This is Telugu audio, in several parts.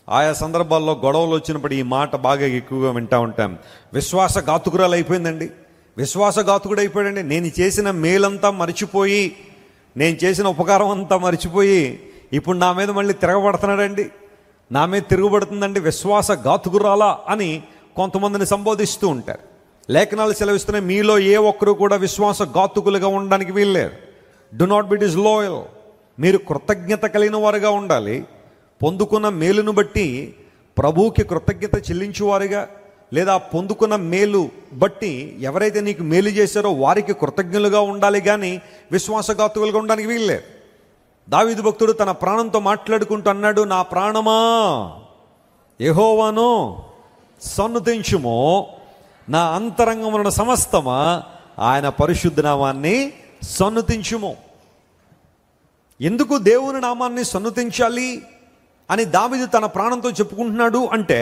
ఆయా సందర్భాల్లో గొడవలు వచ్చినప్పుడు ఈ మాట బాగా ఎక్కువగా వింటా ఉంటాం విశ్వాసఘాతుకురాలు అయిపోయిందండి విశ్వాసఘాతుకుడు అయిపోయాడండి నేను చేసిన మేలంతా మర్చిపోయి నేను చేసిన ఉపకారం అంతా మర్చిపోయి ఇప్పుడు నా మీద మళ్ళీ తిరగబడుతున్నాడండి నా మీద తిరుగుబడుతుందండి విశ్వాసఘాతుకురాలా అని కొంతమందిని సంబోధిస్తూ ఉంటారు లేఖనాలు సెలవిస్తున్నాయి మీలో ఏ ఒక్కరు కూడా విశ్వాసఘాతుకులుగా ఉండడానికి వీల్లేదు do not be disloyal మీరు కృతజ్ఞత కలిగిన వారుగా ఉండాలి పొందుకున్న మేలును బట్టి ప్రభువుకి కృతజ్ఞత చెల్లించువారుగా లేదా పొందుకున్న మేలు బట్టి ఎవరైతే నీకు మేలు చేశారో వారికి కృతజ్ఞులుగా ఉండాలి కానీ విశ్వాసఘాతుకులుగా ఉండడానికి వీల్లేదు దావీదు భక్తుడు తన ప్రాణంతో మాట్లాడుకుంటూ అన్నాడు నా ప్రాణమా యహోవాను సన్నుతించుము నా అంతరంగమున సమస్తమా ఆయన పరిశుద్ధ నామాన్ని సన్నుతించుము ఎందుకు దేవుని నామాన్ని సన్నుతించాలి అని దావీదు తన ప్రాణంతో చెప్పుకుంటున్నాడు అంటే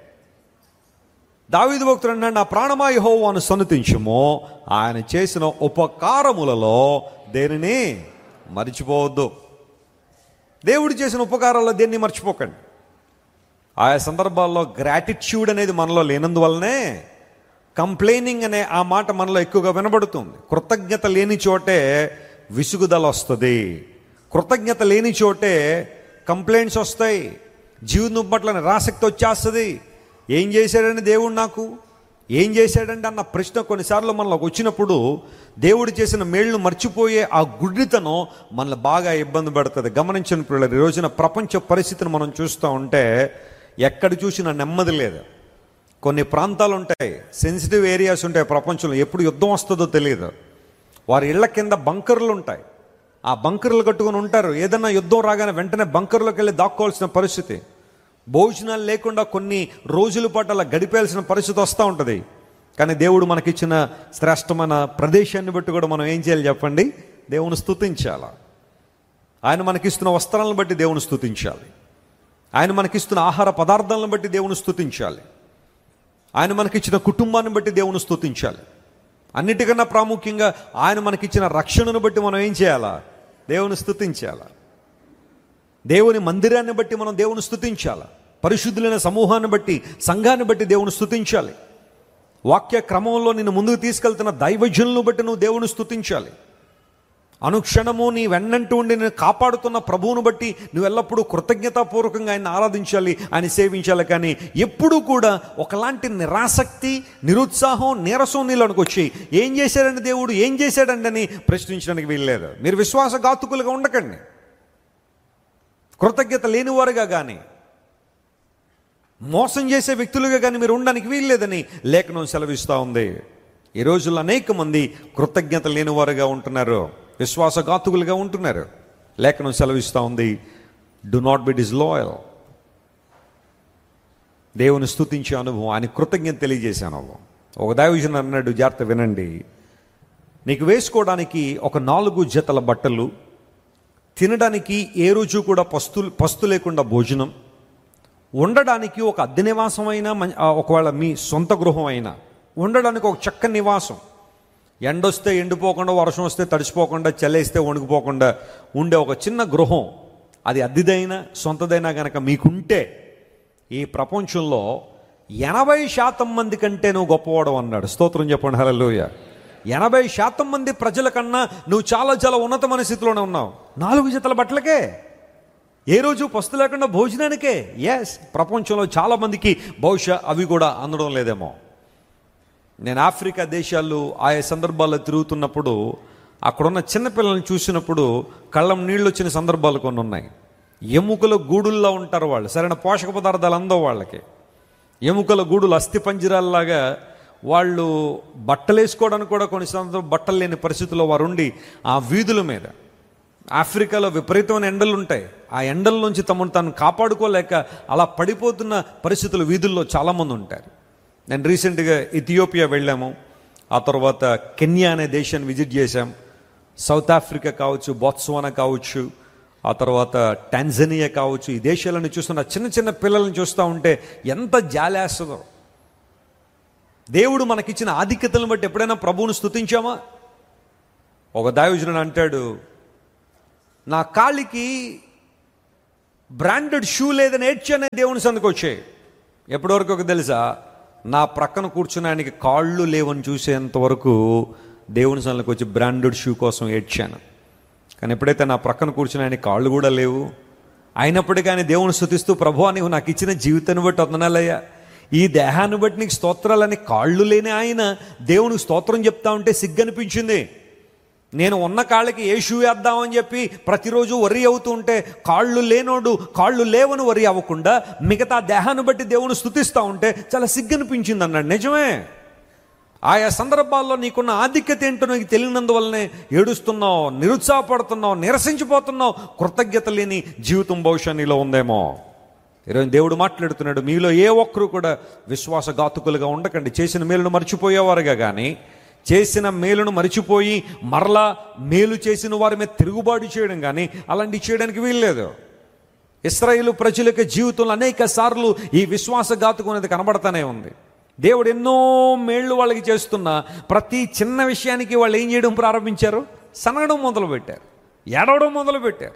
దావీదు భక్తుడు అన్నాడు నా ప్రాణమా యెహోవాను సన్నుతించుము ఆయన చేసిన ఉపకారములలో దేనిని మర్చిపోవద్దు దేవుడు చేసిన ఉపకారాల్లో దేన్ని మర్చిపోకండి ఆయా సందర్భాల్లో గ్రాటిట్యూడ్ అనేది మనలో లేనందువల్లనే కంప్లైనింగ్ అనే ఆ మాట మనలో ఎక్కువగా వినబడుతుంది కృతజ్ఞత లేని చోటే విసుగుదల వస్తుంది కృతజ్ఞత లేని చోటే కంప్లైంట్స్ వస్తాయి జీవితం పట్ల నిరాసక్తి వచ్చేస్తుంది ఏం చేశాడని దేవుడు నాకు ఏం చేశాడండి అన్న ప్రశ్న కొన్నిసార్లు మనలోకి వచ్చినప్పుడు దేవుడు చేసిన మేళ్లు మర్చిపోయే ఆ గుడ్డితనం మనల్ని బాగా ఇబ్బంది పెడుతుంది గమనించిన పిల్లలు ఈ రోజున ప్రపంచ పరిస్థితిని మనం చూస్తూ ఉంటే ఎక్కడ చూసినా నెమ్మది లేదు కొన్ని ప్రాంతాలు ఉంటాయి సెన్సిటివ్ ఏరియాస్ ఉంటాయి ప్రపంచంలో ఎప్పుడు యుద్ధం వస్తుందో తెలియదు వారి ఇళ్ల కింద బంకర్లు ఉంటాయి ఆ బంకర్లు కట్టుకొని ఉంటారు ఏదన్నా యుద్ధం రాగానే వెంటనే బంకర్లోకి వెళ్ళి దాక్కోవాల్సిన పరిస్థితి భోజనాలు లేకుండా కొన్ని రోజుల పాటు అలా గడిపేయాల్సిన పరిస్థితి వస్తూ ఉంటుంది కానీ దేవుడు మనకిచ్చిన శ్రేష్టమైన ప్రదేశాన్ని బట్టి కూడా మనం ఏం చేయాలి చెప్పండి దేవుని స్తుతించాలా ఆయన మనకిస్తున్న వస్త్రాలను బట్టి దేవుని స్తుతించాలి ఆయన మనకిస్తున్న ఆహార పదార్థాలను బట్టి దేవుని స్తుతించాలి ఆయన మనకిచ్చిన కుటుంబాన్ని బట్టి దేవుని స్తుతించాలి అన్నిటికన్నా ప్రాముఖ్యంగా ఆయన మనకిచ్చిన రక్షణను బట్టి మనం ఏం చేయాలా దేవుని స్తుతించాలా దేవుని మందిరాన్ని బట్టి మనం దేవుని స్తుతించాలి పరిశుద్ధులైన సమూహాన్ని బట్టి సంఘాన్ని బట్టి దేవుని స్తుతించాలి వాక్య క్రమంలో నిన్ను ముందుకు తీసుకెళ్తున్న దైవజనులను బట్టి నువ్వు దేవుని స్తుతించాలి అనుక్షణము నీ వెన్నంటూ ఉండి నేను కాపాడుతున్న ప్రభువును బట్టి నువ్వు ఎల్లప్పుడూ కృతజ్ఞతాపూర్వకంగా ఆయన ఆరాధించాలి ఆయన సేవించాలి కానీ ఎప్పుడూ కూడా ఒకలాంటి నిరాసక్తి నిరుత్సాహం నీరసం నీళ్ళనికి వచ్చి ఏం చేశాడండి దేవుడు ఏం చేశాడండి అని ప్రశ్నించడానికి వీల్లేదు మీరు విశ్వాసఘాతుకులుగా ఉండకండి కృతజ్ఞత లేనివారుగా కానీ మోసం చేసే వ్యక్తులుగా కానీ మీరు ఉండడానికి వీల్లేదని లేఖనం సెలవిస్తూ ఉంది ఈ రోజుల్లో అనేక మంది కృతజ్ఞత లేనివారుగా ఉంటున్నారు విశ్వాసఘాతుకులుగా ఉంటున్నారు లేఖనం సెలవిస్తూ ఉంది do not be disloyal దేవుని స్తుతించే అనుభవం ఆయన కృతజ్ఞత తెలియజేసే అనుభవం ఒక దైవజన్ అన్నాడు జాగ్రత్త వినండి నీకు వేసుకోవడానికి ఒక నాలుగు జతల బట్టలు తినడానికి ఏ రోజు కూడా పస్తు పస్తు లేకుండా భోజనం ఉండడానికి ఒక అద్దె నివాసం అయినా మం- ఆ, ఒకవేళ మీ సొంత గృహం అయినా ఉండడానికి ఒక చక్కని నివాసం ఎండొస్తే ఎండిపోకుండా వర్షం వస్తే తడిసిపోకుండా చల్లేస్తే వణుకుపోకుండా ఉండే ఒక చిన్న గృహం అది అద్దెదైనా సొంతదైనా కనుక మీకుంటే ఈ ప్రపంచంలో ఎనభై శాతం మంది కంటే నువ్వు గొప్పవాడు అన్నాడు స్తోత్రం చెప్పండి హలోయ ఎనభై శాతం మంది ప్రజల కన్నా నువ్వు చాలా చాలా ఉన్నతమైన స్థితిలోనే ఉన్నావు నాలుగు జతల బట్టలకే ఏ రోజు పస్తు లేకుండా భోజనానికే ఎస్ ప్రపంచంలో చాలా మందికి బహుశా అవి కూడా అందడం లేదేమో నేను ఆఫ్రికా దేశాలు ఆయా సందర్భాల్లో తిరుగుతున్నప్పుడు అక్కడున్న చిన్నపిల్లల్ని చూసినప్పుడు కళ్ళం నీళ్ళు వచ్చిన సందర్భాలు కొన్ని ఉన్నాయి ఎముకల గూడుల్లో ఉంటారు వాళ్ళు సరైన పోషక పదార్థాలు అందవు వాళ్ళకి ఎముకల గూడులు అస్థి పంజరాల్లాగా వాళ్ళు బట్టలు వేసుకోవడానికి కూడా కొన్ని సందర్భం బట్టలు లేని పరిస్థితుల్లో వారు ఉండి ఆ వీధుల మీద ఆఫ్రికాలో విపరీతమైన ఎండలు ఉంటాయి ఆ ఎండల నుంచి తమను తాను కాపాడుకోలేక అలా పడిపోతున్న పరిస్థితులు వీధుల్లో చాలామంది ఉంటారు నేను రీసెంట్గా ఇథియోపియా వెళ్ళాము ఆ తర్వాత కెన్యా అనే దేశాన్ని విజిట్ చేశాం సౌత్ ఆఫ్రికా కావచ్చు బోత్స్వానా కావచ్చు ఆ తర్వాత టాంజనియా కావచ్చు ఈ దేశాలను చూస్తున్న చిన్న చిన్న పిల్లల్ని చూస్తూ ఉంటే ఎంత జాలేస్తుందో దేవుడు మనకిచ్చిన ఆధిక్యతలను బట్టి ఎప్పుడైనా ప్రభువును స్తుతించామా ఒక దైవజనుడు అంటాడు నా కాళ్ళకి బ్రాండెడ్ షూ లేదని ఏడ్చానే దేవుని సందుకు వచ్చాయి ఎప్పటివరకు ఒక తెలుసా నా ప్రక్కన కూర్చుని ఆయనకి కాళ్ళు లేవని చూసేంత వరకు దేవుని సందుకు వచ్చి బ్రాండెడ్ షూ కోసం ఏడ్చాను కానీ ఎప్పుడైతే నా ప్రక్కన కూర్చుని ఆయన కాళ్ళు కూడా లేవు అయినప్పటికీ ఆయన దేవుని స్థుతిస్తూ ప్రభు నీవు నాకు ఇచ్చిన జీవితాన్ని బట్టి వందనాలయ్యా ఈ దేహాన్ని బట్టి నీకు స్తోత్రాలని కాళ్ళు లేని ఆయన దేవునికి స్తోత్రం చెప్తా ఉంటే సిగ్గనిపించింది నేను ఉన్న కాళ్ళకి ఏ షూ వేద్దామని చెప్పి ప్రతిరోజు వరి అవుతూ ఉంటే కాళ్ళు లేనోడు కాళ్ళు లేవని వరి అవ్వకుండా మిగతా దేహాన్ని బట్టి దేవుని స్థుతిస్తూ ఉంటే చాలా సిగ్గనిపించింది అన్నాడు నిజమే ఆయా సందర్భాల్లో నీకున్న ఆధిక్యత ఏంటో నీకు తెలియనందువల్లనే ఏడుస్తున్నావు నిరుత్సాహపడుతున్నావు నిరసించిపోతున్నావు కృతజ్ఞత లేని జీవితం బహుశా నీలో ఉందేమో ఈరోజు దేవుడు మాట్లాడుతున్నాడు మీలో ఏ ఒక్కరు కూడా విశ్వాసఘాతుకులుగా ఉండకండి చేసిన మేలును మర్చిపోయేవారుగా కానీ చేసిన మేలును మరిచిపోయి మరలా మేలు చేసిన వారి మీద తిరుగుబాటు చేయడం కానీ అలాంటివి చేయడానికి వీల్లేదు ఇస్రాయేలు ప్రజల యొక్క జీవితంలో అనేక సార్లు ఈ విశ్వాసఘాతుకం అనేది కనబడతానే ఉంది దేవుడు ఎన్నో మేళ్ళు వాళ్ళకి చేస్తున్నా ప్రతి చిన్న విషయానికి వాళ్ళు ఏం చేయడం ప్రారంభించారు సనగడం మొదలుపెట్టారు ఏడవడం మొదలుపెట్టారు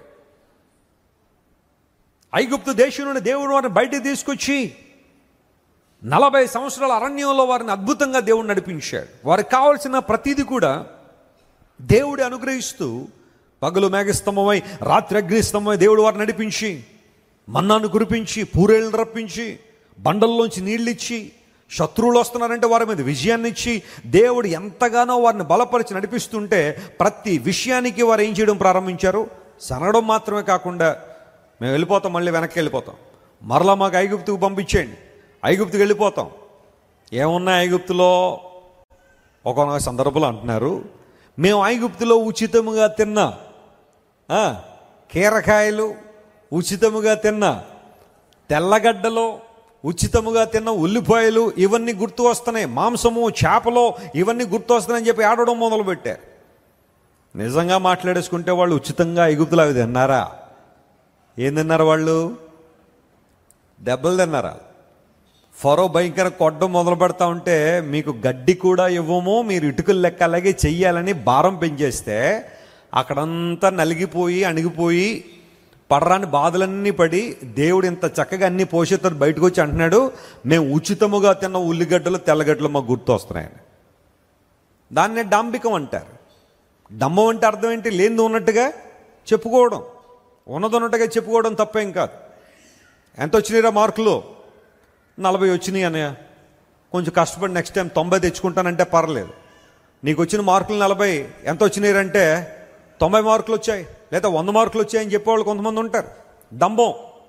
ఐగుప్తు దేశం నుండి దేవుడు వారిని బయటికి తీసుకొచ్చి నలభై సంవత్సరాల అరణ్యంలో వారిని అద్భుతంగా దేవుడు నడిపించాడు వారికి కావలసిన ప్రతిదీ కూడా దేవుడి అనుగ్రహిస్తూ పగలు మేఘస్తంభమై రాత్రి అగ్నిస్తంభమై దేవుడు వారిని నడిపించి మన్నాను కురిపించి పూరేళ్ళను రప్పించి బండల్లోంచి నీళ్ళిచ్చి శత్రువులు వస్తున్నారంటే వారి మీద విజయాన్ని ఇచ్చి దేవుడు ఎంతగానో వారిని బలపరిచి నడిపిస్తుంటే ప్రతి విషయానికి వారు ఏం చేయడం ప్రారంభించారు సనడం మాత్రమే కాకుండా మేము వెళ్ళిపోతాం మళ్ళీ వెనక్కి వెళ్ళిపోతాం మరలా మాకు ఐగుప్తుకు పంపించేయండి ఐగుప్తుకు వెళ్ళిపోతాం ఏమున్నాయి ఐగుప్తులో ఒక సందర్భంలో అంటున్నారు మేము ఐగుప్తులో ఉచితముగా తిన్నా ఆ, కీరకాయలు ఉచితముగా తిన్నా తెల్లగడ్డలో ఉచితముగా తిన్న ఉల్లిపాయలు ఇవన్నీ గుర్తు వస్తున్నాయి మాంసము చేపలో ఇవన్నీ గుర్తు వస్తున్నాయని చెప్పి ఆడడం మొదలుపెట్టారు నిజంగా మాట్లాడేసుకుంటే వాళ్ళు ఉచితంగా ఐగుప్తులు అవి తిన్నారా ఏం తిన్నారు వాళ్ళు దెబ్బలు తిన్నారా ఫరో భయంకర కొట్టడం మొదలు పెడతా ఉంటే మీకు గడ్డి కూడా ఇవ్వము మీరు ఇటుకలు లెక్క అలాగే చెయ్యాలని భారం పెంచేస్తే అక్కడంతా నలిగిపోయి అణిగిపోయి పడరాని బాధలన్నీ పడి దేవుడు ఇంత చక్కగా అన్ని పోషితారు బయటకు వచ్చి అంటున్నాడు మేము ఉచితముగా తిన్న ఉల్లిగడ్డలు తెల్లగడ్డలు మాకు గుర్తు వస్తున్నాయని దాన్నే డాంబికం అంటారు డమ్మం అంటే అర్థం ఏంటి లేనిది ఉన్నట్టుగా చెప్పుకోవడం ఉన్నది ఉన్నట్టుగా చెప్పుకోవడం తప్పేం కాదు ఎంత వచ్చినాయిరా మార్కులు నలభై వచ్చినాయి అన్నయ్య కొంచెం కష్టపడి నెక్స్ట్ టైం తొంభై తెచ్చుకుంటానంటే పర్లేదు నీకు వచ్చిన మార్కులు నలభై ఎంత వచ్చినాయంటే తొంభై మార్కులు వచ్చాయి లేదా వంద మార్కులు వచ్చాయని చెప్పేవాళ్ళు కొంతమంది ఉంటారు డంబం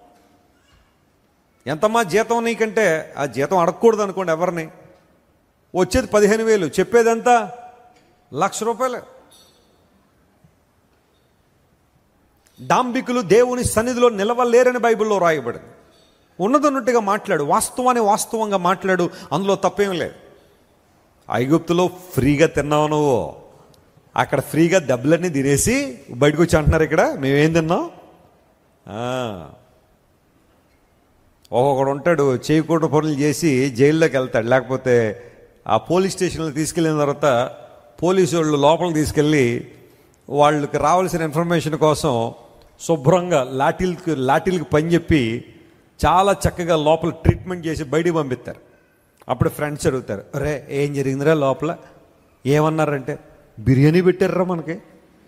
ఎంతమ్మా జీతం నీకంటే ఆ జీతం అడగకూడదు అనుకోండి ఎవరిని వచ్చేది పదిహేను వేలు చెప్పేదంతా లక్ష రూపాయలు డాంబికులు దేవుని సన్నిధిలో నిలవలేరని బైబిల్లో రాయబడింది ఉన్నదన్నట్టుగా మాట్లాడు వాస్తవాన్ని వాస్తవంగా మాట్లాడు అందులో తప్పేం లేదు ఐగుప్తులో ఫ్రీగా తిన్నావు నువ్వు అక్కడ ఫ్రీగా దెబ్బలన్నీ తినేసి బయటకు వచ్చి అంటున్నారు ఇక్కడ మేమేం తిన్నాం ఆ. ఒక్కొక్కడు ఉంటాడు చేయకూడని పనులు చేసి జైల్లోకి వెళ్తాడు లేకపోతే ఆ పోలీస్ స్టేషన్లో తీసుకెళ్ళిన తర్వాత పోలీసు వాళ్ళు లోపలికి తీసుకెళ్ళి వాళ్ళకి రావాల్సిన ఇన్ఫర్మేషన్ కోసం శుభ్రంగా లాఠీలకు లాఠీలకు పని చెప్పి చాలా చక్కగా లోపల ట్రీట్మెంట్ చేసి బయటికి పంపిస్తారు అప్పుడు ఫ్రెండ్స్ అడుగుతారు అరే ఏం జరిగిందిరా లోపల ఏమన్నారంటే బిర్యానీ పెట్టారా మనకి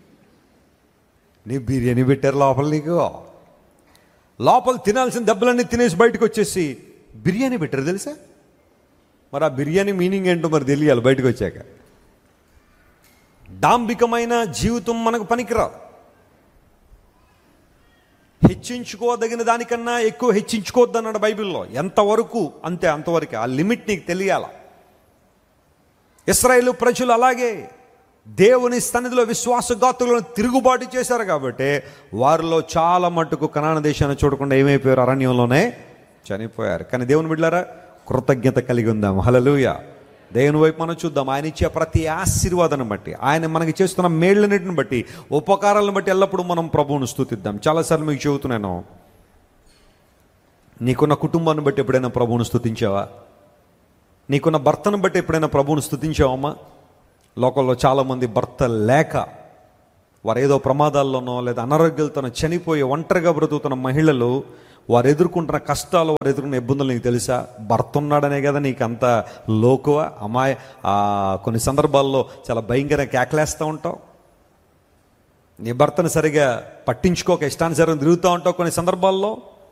నీ బిర్యానీ పెట్టారు లోపల నీకు లోపల తినాల్సిన దెబ్బలన్నీ తినేసి బయటకు వచ్చేసి బిర్యానీ పెట్టారు తెలుసా మరి ఆ బిర్యానీ మీనింగ్ ఏంటో మరి తెలియాలి బయటకు వచ్చాక డాంబికమైన జీవితం మనకు పనికిరాదు హెచ్చించుకోదగిన దానికన్నా ఎక్కువ హెచ్చించుకోవద్దు అన్నాడు బైబిల్లో ఎంతవరకు అంతే అంతవరకు ఆ లిమిట్ నీకు తెలియాల ఇస్రాయేల్ ప్రజలు అలాగే దేవుని సన్నిధిలో విశ్వాసఘాతులను తిరుగుబాటు చేశారు కాబట్టి వారిలో చాలా మట్టుకు కనాన దేశాన్ని చూడకుండా ఏమైపోయారు అరణ్యంలోనే చనిపోయారు కానీ దేవుని బిడ్డారా కృతజ్ఞత కలిగి ఉందాం హలలుయ దేవుని వైపు మనం చూద్దాం ఆయన ఇచ్చే ప్రతి ఆశీర్వాదాన్ని బట్టి ఆయన మనకి చేస్తున్న మేళ్ళన్నిటిని బట్టి ఉపకారాలను బట్టి ఎల్లప్పుడూ మనం ప్రభువును స్థుతిద్దాం చాలాసార్లు మీకు చెబుతున్నాను నీకున్న కుటుంబాన్ని బట్టి ఎప్పుడైనా ప్రభువును స్థుతించావా నీకున్న భర్తను బట్టి ఎప్పుడైనా ప్రభువును స్థుతించావమ్మా లోకంలో చాలామంది భర్త లేక వారు ఏదో ప్రమాదాల్లోనో లేదా అనారోగ్యాలతోనో చనిపోయి ఒంటరిగా బ్రతుకుతున్న మహిళలు వారు ఎదుర్కొంటున్న కష్టాలు వారు ఎదుర్కొన్న ఇబ్బందులు నీకు తెలుసా భర్త ఉన్నాడనే కదా నీకు అంత లోకువ అమాయ ఆ, కొన్ని సందర్భాల్లో చాలా భయంకరంగా కేకలేస్తూ ఉంటావు నీ భర్తను సరిగా పట్టించుకోక ఇష్టానుసారం తిరుగుతూ ఉంటావు కొన్ని సందర్భాల్లో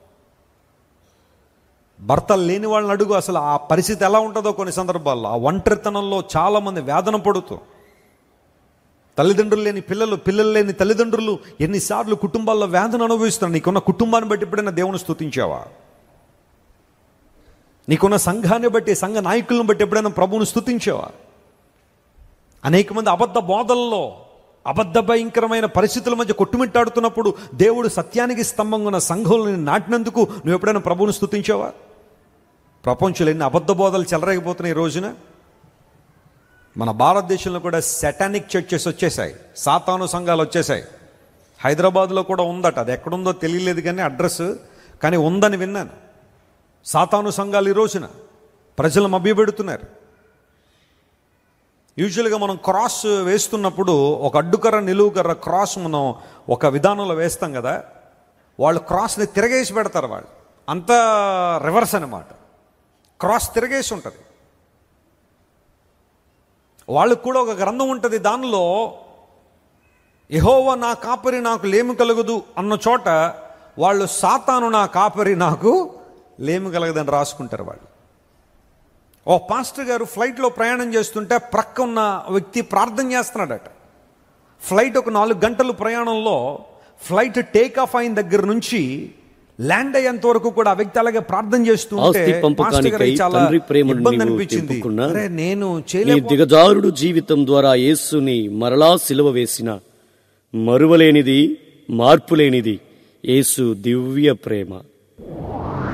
భర్త లేని వాళ్ళని అడుగు అసలు ఆ పరిస్థితి ఎలా ఉంటుందో కొన్ని సందర్భాల్లో ఆ ఒంటరితనంలో చాలామంది వేదన పడుతూ తల్లిదండ్రులు లేని పిల్లలు పిల్లలు లేని తల్లిదండ్రులు ఎన్నిసార్లు కుటుంబాల్లో వేదన అనుభవిస్తున్నారు నీకున్న కుటుంబాన్ని బట్టి ఎప్పుడైనా దేవుని స్తుతించావా నీకున్న సంఘాన్ని బట్టి సంఘ నాయకులను బట్టి ఎప్పుడైనా ప్రభువును స్తుతించావా అనేక మంది అబద్ధ బోధల్లో అబద్ధ భయంకరమైన పరిస్థితుల మధ్య కొట్టుమిట్టాడుతున్నప్పుడు దేవుడు సత్యానికి స్తంభంగా ఉన్న సంఘంలో నాటినందుకు నువ్వు ఎప్పుడైనా ప్రభువును స్తుతించావా ప్రపంచంలో ఎన్ని అబద్ధ బోధలు చెలరేగిపోతున్నాయి ఈ రోజున మన భారతదేశంలో కూడా సెటానిక్ చర్చెస్ వచ్చేసాయి సాతాను సంఘాలు వచ్చేసాయి హైదరాబాద్లో కూడా ఉందట అది ఎక్కడుందో తెలియలేదు కానీ అడ్రస్ కానీ ఉందని విన్నాను సాతాను సంఘాలు ఈ రోజున ప్రజలు మభ్యపెడుతున్నారు యూజువల్గా మనం క్రాస్ వేస్తున్నప్పుడు ఒక అడ్డుకర్ర నిలువుకర్ర క్రాస్ మనం ఒక విధానంలో వేస్తాం కదా వాళ్ళు క్రాస్ని తిరగేసి పెడతారు వాళ్ళు అంతా రివర్స్ అనమాట క్రాస్ తిరగేసి ఉంటుంది వాళ్ళకు కూడా ఒక గ్రంథం ఉంటుంది దానిలో యహోవ నా కాపరి నాకు లేమి కలగదు అన్న చోట వాళ్ళు సాతాను నా కాపరి నాకు లేమి కలగదని రాసుకుంటారు వాళ్ళు ఓ పాస్టర్ గారు ఫ్లైట్లో ప్రయాణం చేస్తుంటే ప్రక్క ఉన్న వ్యక్తి ప్రార్థన చేస్తున్నాడట ఫ్లైట్ ఒక నాలుగు గంటల ప్రయాణంలో ఫ్లైట్ టేక్ ఆఫ్ అయిన దగ్గర నుంచి ల్యాండ్ అయ్యేంత వరకు కూడా ఆ వ్యక్తి అలాగే ప్రార్థన చేస్తూ ఉంటే ఆస్తి పాస్టర్ పంపకానికై గారికి చాలా తండ్రి ప్రేమను ఇబ్బంది నీవు అనిపించింది తెంపుకున్నా? అరే నేను నీ చేయలేకపో దిగజారుడు జీవితం ద్వారా యేసుని మరలా సిలువ వేసిన మరువలేనిది మార్పులేనిది యేసు దివ్య ప్రేమ